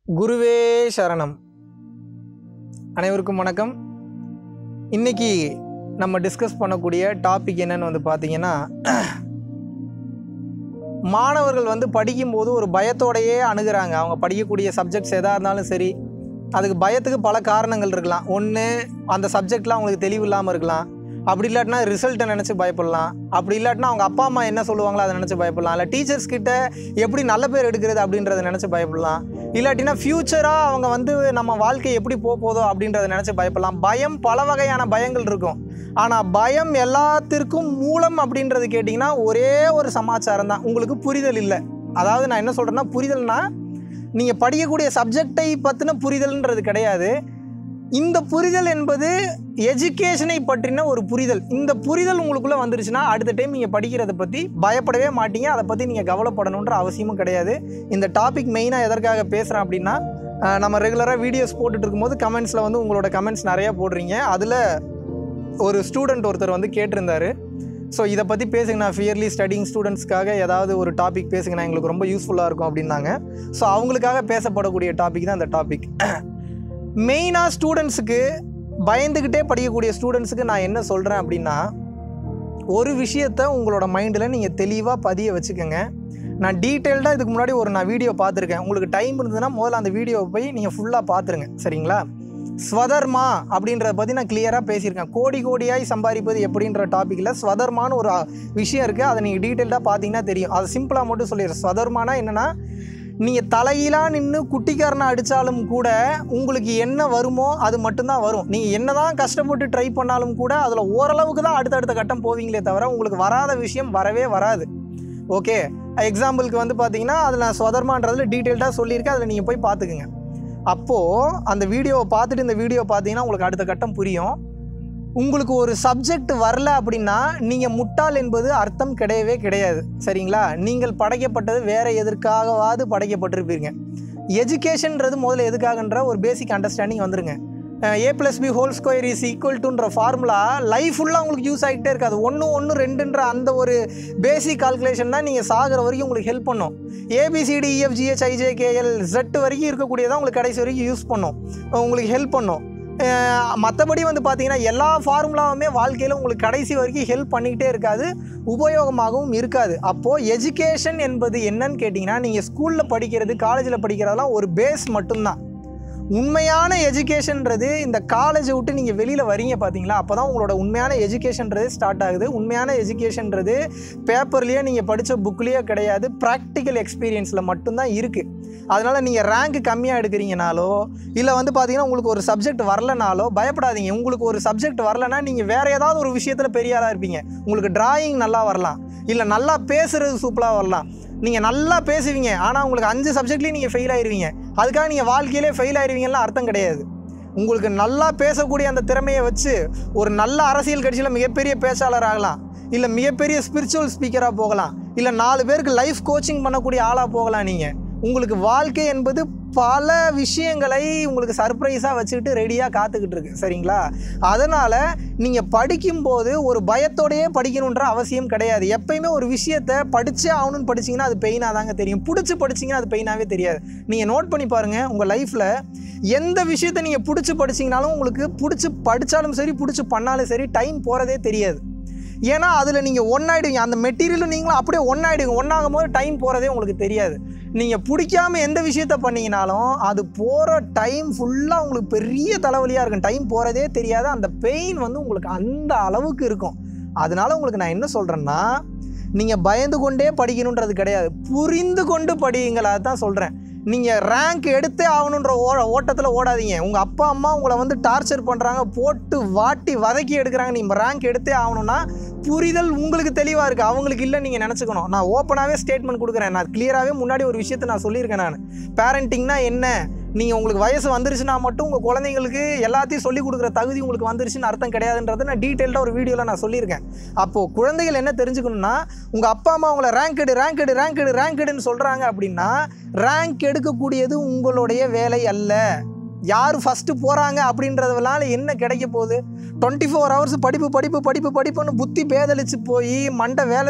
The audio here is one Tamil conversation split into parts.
குருவே சரணம் அனைவருக்கும் வணக்கம் இன்னைக்கு நம்ம டிஸ்கஸ் பண்ணக்கூடிய டாபிக் என்னன்னு வந்து பார்த்தீங்கன்னா மாணவர்கள் வந்து படிக்கும்போது ஒரு பயத்தோடையே அணுகுறாங்க அவங்க படிக்கக்கூடிய சப்ஜெக்ட்ஸ் எதாக இருந்தாலும் சரி அதுக்கு பயத்துக்கு பல காரணங்கள் இருக்கலாம் ஒன்று அந்த சப்ஜெக்டில் அவங்களுக்கு தெளிவு இல்லாமல் இருக்கலாம் அப்படி இல்லாட்டினா ரிசல்ட்டை நினச்சி பயப்படலாம் அப்படி இல்லாட்டினா அவங்க அப்பா அம்மா என்ன சொல்லுவாங்களோ அதை நினச்சி பயப்படலாம் இல்லை டீச்சர்ஸ் கிட்ட எப்படி நல்ல பேர் எடுக்கிறது அப்படின்றத நினச்சி பயப்படலாம் இல்லாட்டினா ஃப்யூச்சராக அவங்க வந்து நம்ம வாழ்க்கை எப்படி போக போதோ அப்படின்றத நினச்சி பயப்படலாம் பயம் பல வகையான பயங்கள் இருக்கும் ஆனால் பயம் எல்லாத்திற்கும் மூலம் அப்படின்றது கேட்டிங்கன்னா ஒரே ஒரு சமாச்சாரம் தான் உங்களுக்கு புரிதல் இல்லை அதாவது நான் என்ன சொல்கிறேன்னா புரிதல்னா நீங்கள் படிக்கக்கூடிய சப்ஜெக்டை பற்றின புரிதல்ன்றது கிடையாது இந்த புரிதல் என்பது எஜுகேஷனை பற்றின ஒரு புரிதல் இந்த புரிதல் உங்களுக்குள்ளே வந்துருச்சுன்னா அடுத்த டைம் நீங்கள் படிக்கிறத பற்றி பயப்படவே மாட்டீங்க அதை பற்றி நீங்கள் கவலைப்படணுன்ற அவசியமும் கிடையாது இந்த டாபிக் மெயினாக எதற்காக பேசுகிறேன் அப்படின்னா அஹ், நம்ம ரெகுலராக வீடியோஸ் போட்டுட்டு இருக்கும்போது கமெண்ட்ஸில் வந்து உங்களோட கமெண்ட்ஸ் நிறையா போடுறீங்க அதில் ஒரு ஸ்டூடெண்ட் ஒருத்தர் வந்து கேட்டிருந்தாரு ஸோ இதை பற்றி பேசுங்கண்ணா ஃபியர்லி ஸ்டடிங் ஸ்டூடெண்ட்ஸ்க்காக ஏதாவது ஒரு டாபிக் பேசுங்கண்ணா எங்களுக்கு ரொம்ப யூஸ்ஃபுல்லாக இருக்கும் அப்படின்னாங்க ஸோ அவங்களுக்காக பேசப்படக்கூடிய டாபிக் தான் இந்த டாபிக் மெயினாக ஸ்டூடெண்ட்ஸுக்கு பயந்துக்கிட்டே படிக்கக்கூடிய ஸ்டூடெண்ட்ஸுக்கு நான் என்ன சொல்கிறேன் அப்படின்னா ஒரு விஷயத்த உங்களோட மைண்டில் நீங்கள் தெளிவாக பதிய வச்சுக்கோங்க நான் டீட்டெயில்டாக இதுக்கு முன்னாடி ஒரு நான் வீடியோ பார்த்துருக்கேன் உங்களுக்கு டைம் இருந்ததுன்னா முதல்ல அந்த வீடியோவை போய் நீங்கள் ஃபுல்லாக பார்த்துருங்க சரிங்களா ஸ்வதர்மா அப்படின்றத பற்றி நான் கிளியராக பேசியிருக்கேன் கோடி கோடியாய் சம்பாதிப்பது எப்படின்ற டாப்பிக்கில் ஸ்வதர்மான்னு ஒரு அ- விஷயம் இருக்குது அதை நீங்கள் டீட்டெயில்டாக பார்த்தீங்கன்னா தெரியும் அது சிம்பிளாக மட்டும் சொல்லிடுறேன் ஸ்வதர்மானா என்னென்னா நீங்கள் தலையிலாக நின்று குட்டிக்காரனை அடித்தாலும் கூட உங்களுக்கு என்ன வருமோ அது மட்டும்தான் வரும் நீங்கள் என்ன தான் கஷ்டப்பட்டு ட்ரை பண்ணாலும் கூட அதில் ஓரளவுக்கு தான் அடுத்தடுத்த கட்டம் போவீங்களே தவிர உங்களுக்கு வராத விஷயம் வரவே வராது ஓகே எக்ஸாம்பிளுக்கு வந்து பார்த்தீங்கன்னா அதில் நான் சொதர்மான்றதில் டீட்டெயில்டாக சொல்லியிருக்கேன் அதில் நீங்கள் போய் பார்த்துக்குங்க அப்போது அந்த வீடியோவை பார்த்துட்டு இந்த வீடியோ பார்த்தீங்கன்னா உங்களுக்கு அடுத்த கட்டம் புரியும் உங்களுக்கு ஒரு சப்ஜெக்ட் வரல அப்படின்னா நீங்கள் முட்டாள் என்பது அர்த்தம் கிடையவே கிடையாது சரிங்களா நீங்கள் படைக்கப்பட்டது வேற எதற்காகவாது படைக்கப்பட்டிருப்பீங்க எஜுகேஷன்ன்றது முதல்ல எதுக்காகன்ற ஒரு பேசிக் அண்டர்ஸ்டாண்டிங் வந்துருங்க A plus B whole square is equal டுன்ற ஃபார்முலா லைஃப் ஃபுல்லாக உங்களுக்கு யூஸ் ஆகிட்டே இருக்காது ஒன்று ஒன்று ரெண்டுன்ற அந்த ஒரு பேசிக் கால்குலேஷன் தான் நீங்கள் சாகிற வரைக்கும் உங்களுக்கு ஹெல்ப் பண்ணும் ஏபிசிடி இஎஃப்ஜிஹெச் ஐஜேகேஎல் ஜெட் வரைக்கும் இருக்கக்கூடியதான் உங்களுக்கு கடைசி வரைக்கும் யூஸ் பண்ணும் உங்களுக்கு ஹெல்ப் பண்ணும் மற்றபடி வந்து பார்த்தீங்கன்னா எல்லா ஃபார்முலாவுமே வாழ்க்கையில் உங்களுக்கு கடைசி வரைக்கும் ஹெல்ப் பண்ணிக்கிட்டே இருக்காது உபயோகமாகவும் இருக்காது அப்போது எஜுகேஷன் என்பது என்னன்னு கேட்டிங்கன்னா நீங்கள் ஸ்கூலில் படிக்கிறது காலேஜில் படிக்கிறதெல்லாம் ஒரு பேஸ் மட்டும்தான் உண்மையான எஜுகேஷன்றது இந்த காலேஜை விட்டு நீங்கள் வெளியில் வரீங்க பார்த்தீங்களா அப்போ தான் உங்களோட உண்மையான எஜுகேஷன்றது ஸ்டார்ட் ஆகுது உண்மையான எஜுகேஷன்றது பேப்பர்லேயோ நீங்கள் படித்த புக்லேயோ கிடையாது ப்ராக்டிக்கல் எக்ஸ்பீரியன்ஸில் மட்டும்தான் இருக்குது அதனால் நீங்கள் ரேங்க் கம்மியாக எடுக்கிறீங்கனாலோ இல்லை வந்து பார்த்தீங்கன்னா உங்களுக்கு ஒரு சப்ஜெக்ட் வரலனாலோ பயப்படாதீங்க உங்களுக்கு ஒரு சப்ஜெக்ட் வரலனா நீங்கள் வேறு ஏதாவது ஒரு விஷயத்தில் பெரிய ஆளாக இருப்பீங்க உங்களுக்கு டிராயிங் நல்லா வரலாம் இல்லை நல்லா பேசுகிறது சூப்பராக வரலாம் நீங்கள் நல்லா பேசுவீங்க ஆனால் உங்களுக்கு அஞ்சு சப்ஜெக்ட்லேயும் நீங்கள் ஃபெயில் ஆயிருவீங்க அதுக்காக நீங்கள் வாழ்க்கையிலே ஃபெயில் ஆயிருவீங்கலாம் அர்த்தம் கிடையாது உங்களுக்கு நல்லா பேசக்கூடிய அந்த திறமையை வச்சு ஒரு நல்ல அரசியல் கட்சியில் மிகப்பெரிய பேச்சாளர் ஆகலாம் இல்லை மிகப்பெரிய ஸ்பிரிச்சுவல் ஸ்பீக்கராக போகலாம் இல்லை நாலு பேருக்கு லைஃப் கோச்சிங் பண்ணக்கூடிய ஆளாக போகலாம் நீங்கள் உங்களுக்கு வாழ்க்கை என்பது பல விஷயங்களை உங்களுக்கு சர்ப்ரைஸாக வச்சுக்கிட்டு ரெடியாக காத்துக்கிட்டு இருக்கு சரிங்களா அதனால் நீங்கள் படிக்கும்போது ஒரு பயத்தோடையே படிக்கணுன்ற அவசியம் கிடையாது எப்பயுமே ஒரு விஷயத்தை படிச்சே ஆகணும்னு படிச்சீங்கன்னா அது பெயினாக தாங்க தெரியும் பிடிச்சி படிச்சீங்கன்னா அது பெயினாகவே தெரியாது நீங்கள் நோட் பண்ணி பாருங்கள் உங்கள் லைஃப்பில் எந்த விஷயத்தை நீங்கள் பிடிச்சி படிச்சீங்கனாலும் உங்களுக்கு பிடிச்சி படித்தாலும் சரி பிடிச்சி பண்ணாலும் சரி டைம் போகிறதே தெரியாது ஏன்னா அதில் நீங்கள் ஒன்றாயிடுவீங்க அந்த மெட்டீரியலும் நீங்களும் அப்படியே ஒன்றாயிடுவீங்க ஒன்றாகும் போது டைம் போகிறதே உங்களுக்கு தெரியாது நீங்கள் பிடிக்காம எந்த விஷயத்த பண்ணீங்கனாலும் அது போகிற டைம் ஃபுல்லாக உங்களுக்கு பெரிய தலைவலியாக இருக்கும் டைம் போகிறதே தெரியாது அந்த பெயின் வந்து உங்களுக்கு அந்த அளவுக்கு இருக்கும் அதனால உங்களுக்கு நான் என்ன சொல்கிறேன்னா நீங்கள் பயந்து கொண்டே படிக்கணுன்றது கிடையாது புரிந்து கொண்டு படியுங்கள் தான் சொல்கிறேன் நீங்கள் ரேங்க் எடுத்தே ஆகணுன்ற ஓ ஓட்டத்தில் ஓடாதீங்க உங்கள் அப்பா அம்மா உங்களை வந்து டார்ச்சர் பண்ணுறாங்க போட்டு வாட்டி வதக்கி எடுக்கிறாங்க நீங்கள் ரேங்க் எடுத்தே ஆகணும்னா புரிதல் உங்களுக்கு தெளிவாக இருக்குது அவங்களுக்கு இல்லை நீங்கள் நினச்சிக்கணும் நான் ஓப்பனாகவே ஸ்டேட்மெண்ட் கொடுக்குறேன் நான் கிளியராகவே முன்னாடி ஒரு விஷயத்தை நான் சொல்லியிருக்கேன் நான் பேரண்டிங்னா என்ன நீங்கள் உங்களுக்கு வயசு வந்துருச்சுன்னா மட்டும் உங்கள் குழந்தைங்களுக்கு எல்லாத்தையும் சொல்லிக் கொடுக்குற தகுதி உங்களுக்கு வந்துருச்சுன்னு அர்த்தம் கிடையாதுன்றதை நான் டீட்டெயில்டாக ஒரு வீடியோவில் நான் சொல்லியிருக்கேன் அப்போது குழந்தைகள் என்ன தெரிஞ்சுக்கணும்னா உங்கள் அப்பா அம்மா உங்களை ரேங்க் எடு ரேங்க் எடு ரேங்க் எடு ரேங்க் எடுன்னு சொல்கிறாங்க அப்படின்னா ரேங்க் எடுக்கக்கூடியது உங்களுடைய வேலை அல்ல யார் ஃபஸ்ட்டு போகிறாங்க அப்படின்றதுனால என்ன கிடைக்க போகுது டுவெண்ட்டி ஃபோர் ஹவர்ஸ் படிப்பு படிப்பு படிப்பு படிப்புன்னு புத்தி பேதலிச்சு போய் மண்டை வேலை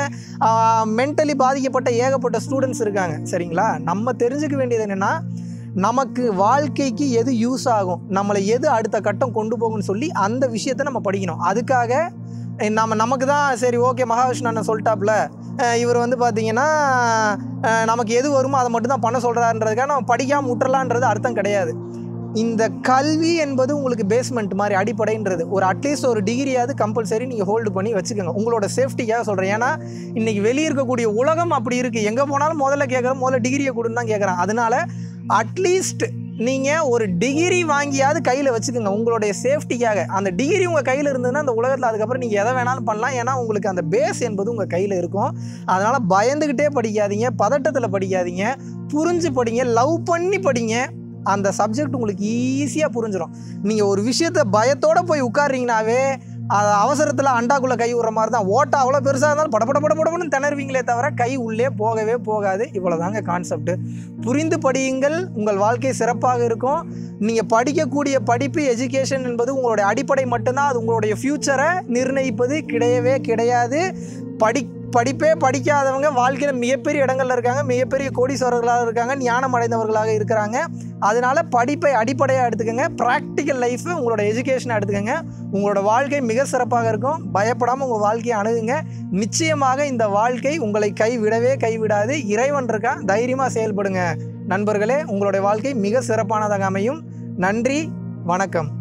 செய்யாமல் மென்டலி பாதிக்கப்பட்ட ஏகப்பட்ட ஸ்டூடெண்ட்ஸ் இருக்காங்க சரிங்களா நம்ம தெரிஞ்சுக்க வேண்டியது என்னென்னா நமக்கு வாழ்க்கைக்கு எது யூஸ் ஆகும் நம்மளை எது அடுத்த கட்டம் கொண்டு போகும்னு சொல்லி அந்த விஷயத்தை நம்ம படிக்கணும் அதுக்காக அஹ், நம்ம நமக்கு தான் சரி ஓகே மகாவிஷ்ணு அண்ணன் சொல்லிட்டாப்புல அஹ், இவர் வந்து பார்த்தீங்கன்னா அஹ், நமக்கு எது வருமோ அதை மட்டும் தான் பண்ண சொல்கிறாருன்றதுக்காக நம்ம படிக்காமல் விட்டுறலான்றது அர்த்தம் கிடையாது இந்த கல்வி என்பது உங்களுக்கு பேஸ்மெண்ட் மாதிரி அடிப்படைன்றது ஒரு அட்லீஸ்ட் ஒரு டிகிரியாவது கம்பல்சரி நீங்கள் ஹோல்டு பண்ணி வச்சுக்கோங்க உங்களோட சேஃப்டிக்காக சொல்கிறேன் ஏன்னா இன்றைக்கி வெளியே இருக்கக்கூடிய உலகம் அப்படி இருக்குது எங்கே போனாலும் முதல்ல கேட்குறோம் முதல்ல டிகிரியை கொடுன்னு தான் கேட்குறான் அதனால அட்லீஸ்ட் நீங்கள் ஒரு டிகிரி வாங்கியாவது கையில் வச்சுக்கோங்க உங்களுடைய சேஃப்டிக்காக அந்த டிகிரி உங்கள் கையில் இருந்ததுன்னா அந்த உலகத்தில் அதுக்கப்புறம் நீங்கள் எதை வேணாலும் பண்ணலாம் ஏன்னா உங்களுக்கு அந்த பேஸ் என்பது உங்கள் கையில் இருக்கும் அதனால் பயந்துக்கிட்டே படிக்காதீங்க பதட்டத்தில் படிக்காதீங்க புரிஞ்சு படிங்க லவ் பண்ணி படிங்க அந்த சப்ஜெக்ட் உங்களுக்கு ஈஸியாக புரிஞ்சிடும் நீங்கள் ஒரு விஷயத்தை பயத்தோடு போய் உட்கார்றீங்கனாவே அது அவசரத்தில் அண்டாக்குள்ளே கை விடுற மாதிரி தான் ஓட்டை அவ்வளோ பெருசாக இருந்தாலும் படபட படபடன்னு திணறுவீங்களே தவிர கை உள்ளே போகவே போகாது இவ்வளோதாங்க கான்செப்ட் புரிந்து படியுங்கள் உங்கள் வாழ்க்கை சிறப்பாக இருக்கும் நீங்கள் படிக்கக்கூடிய படிப்பு எஜுகேஷன் என்பது உங்களுடைய அடிப்படை மட்டும்தான் அது உங்களுடைய ஃப்யூச்சரை நிர்ணயிப்பது கிடையவே கிடையாது படி படிப்பே படிக்காதவங்க வாழ்க்கையில் மிகப்பெரிய இடங்கள்ல இருக்காங்க மிகப்பெரிய கோடீஸ்வரர்களாக இருக்காங்க ஞானம் அடைந்தவர்களாக இருக்கிறாங்க அதனால படிப்பை அடிப்படையாக எடுத்துக்கோங்க ப்ராக்டிக்கல் லைஃப் உங்களோட எஜுகேஷனை எடுத்துக்கோங்க உங்களோட வாழ்க்கை மிக சிறப்பாக இருக்கும் பயப்படாமல் உங்கள் வாழ்க்கையை அணுகுங்க நிச்சயமாக இந்த வாழ்க்கை உங்களை கைவிடவே கைவிடாது இறைவன் இருக்கா தைரியமாக செயல்படுங்க நண்பர்களே உங்களுடைய வாழ்க்கை மிக சிறப்பானதாக அமையும் நன்றி வணக்கம்